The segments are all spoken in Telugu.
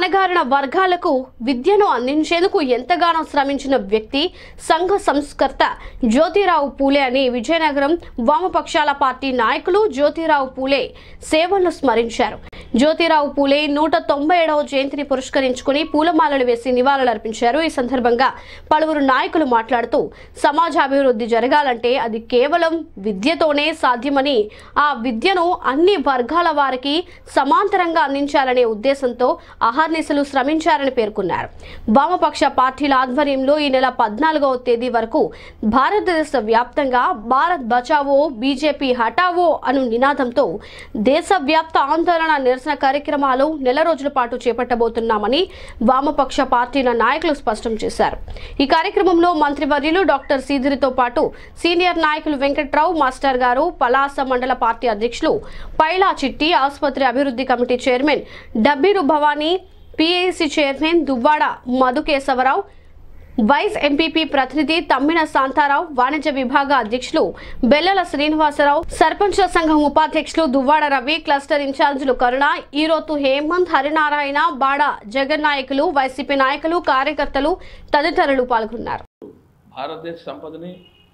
అణగారిన వర్గాలకు విద్యను అందించేందుకు ఎంతగానో శ్రమించిన వ్యక్తి సంఘ సంస్కర్త జ్యోతిరావు పూలే అని విజయనగరం వామపక్షాల పార్టీ నాయకులు జ్యోతిరావు పూలే సేవలను స్మరించారు జ్యోతిరావు పూలే నూట తొంభై ఏడవ జయంతిని పురస్కరించుకుని పూలమాలలు వేసి నివాళులర్పించారు ఈ సందర్భంగా పలువురు నాయకులు మాట్లాడుతూ సమాజ అభివృద్ధి జరగాలంటే అది కేవలం విద్యతోనే సాధ్యమని ఆ విద్యను అన్ని వర్గాల వారికి సమాంతరంగా అందించాలనే ఉద్దేశంతో అహర్నిశలు శ్రమించారని పేర్కొన్నారు వామపక్ష పార్టీల ఆధ్వర్యంలో ఈ నెల పద్నాలుగవ తేదీ వరకు భారతదేశ వ్యాప్తంగా భారత్ బచావో బీజేపీ హటావో అను నినాదంతో దేశవ్యాప్త ఆందోళన నిరసన కార్యక్రమాలు నెల రోజుల పాటు చేపట్టబోతున్నామని వామపక్ష పార్టీల నాయకులు స్పష్టం చేశారు ఈ కార్యక్రమంలో మంత్రివర్యులు డాక్టర్ సీదిరితో పాటు సీనియర్ నాయకులు వెంకట్రావు మాస్టర్ గారు పలాస మండల పార్టీ అధ్యక్షులు పైలా చిట్టి ఆసుపత్రి అభివృద్ధి committee chairman Dabbiru Bhavani PAC chairman Duvvada Madhukesavarao vice MPP ప్రతినిధి తమ్మిన శాంతారావు వాణిజ్య విభాగ అధ్యక్షులు బెల్లల శ్రీనివాసరావు సర్పంచుల సంఘం ఉపాధ్యక్షులు దువ్వాడ రవి క్లస్టర్ ఇన్ఛార్జీలు కరుణ ఈరోతు హేమంత్ హరినారాయణ బాడ జగన్ నాయకులు వైసీపీ నాయకులు కార్యకర్తలు తదితరులు పాల్గొన్నారు భారతదేశ సంపదని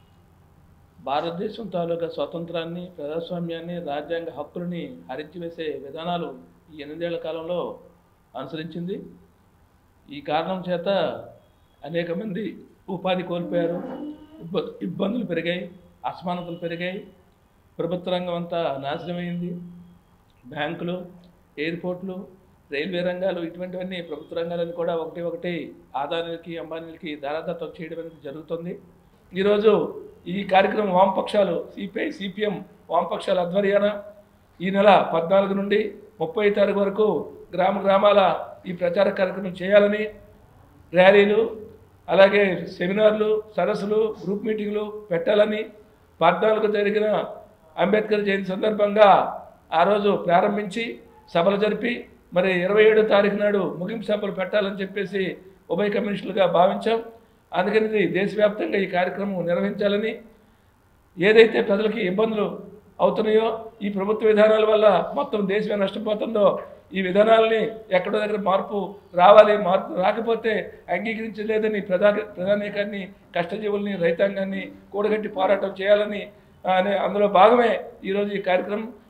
భారతదేశం తాలూకా స్వాతంత్రాన్ని ప్రజాస్వామ్యాన్ని రాజ్యాంగ హక్కులని హరించివేసే విధానాలు ఈ ఎనిమిదేళ్ల కాలంలో అనుసరించింది ఈ కారణం చేత అనేక మంది ఉపాధి కోల్పోయారు ఇబ్బ ఇబ్బందులు పెరిగాయి అసమానతలు పెరిగాయి ప్రభుత్వ రంగం అంతా నాశనమైంది బ్యాంకులు ఎయిర్పోర్ట్లు రైల్వే రంగాలు ఇటువంటివన్నీ ప్రభుత్వ రంగాలను కూడా ఒకటి ఒకటి ఆదానికి అంబానీలకి దారాదత్తం చేయడం అనేది జరుగుతుంది ఈరోజు ఈ కార్యక్రమం వామపక్షాలు సిపిఐ సిపిఎం వామపక్షాల ఆధ్వర్యాన ఈ నెల పద్నాలుగు నుండి ముప్పై తారీఖు వరకు గ్రామ గ్రామాల ఈ ప్రచార కార్యక్రమం చేయాలని ర్యాలీలు అలాగే సెమినార్లు సదస్సులు గ్రూప్ మీటింగ్లు పెట్టాలని పద్నాలుగు జరిగిన అంబేద్కర్ జయంతి సందర్భంగా ఆ రోజు ప్రారంభించి సభలు జరిపి మరి ఇరవై ఏడో తారీఖు నాడు ముగింపు సభలు పెట్టాలని చెప్పేసి ఉభయ కమ్యూనిస్టులుగా భావించాం అందుకని ఇది దేశవ్యాప్తంగా ఈ కార్యక్రమం నిర్వహించాలని ఏదైతే ప్రజలకి ఇబ్బందులు అవుతున్నాయో ఈ ప్రభుత్వ విధానాల వల్ల మొత్తం దేశమే నష్టపోతుందో ఈ విధానాలని ఎక్కడో దగ్గర మార్పు రావాలి మార్పు రాకపోతే అంగీకరించలేదని ప్రజా ప్రధానికాన్ని కష్టజీవుల్ని రైతాంగాన్ని కూడగట్టి పోరాటం చేయాలని అనే అందులో భాగమే ఈరోజు ఈ కార్యక్రమం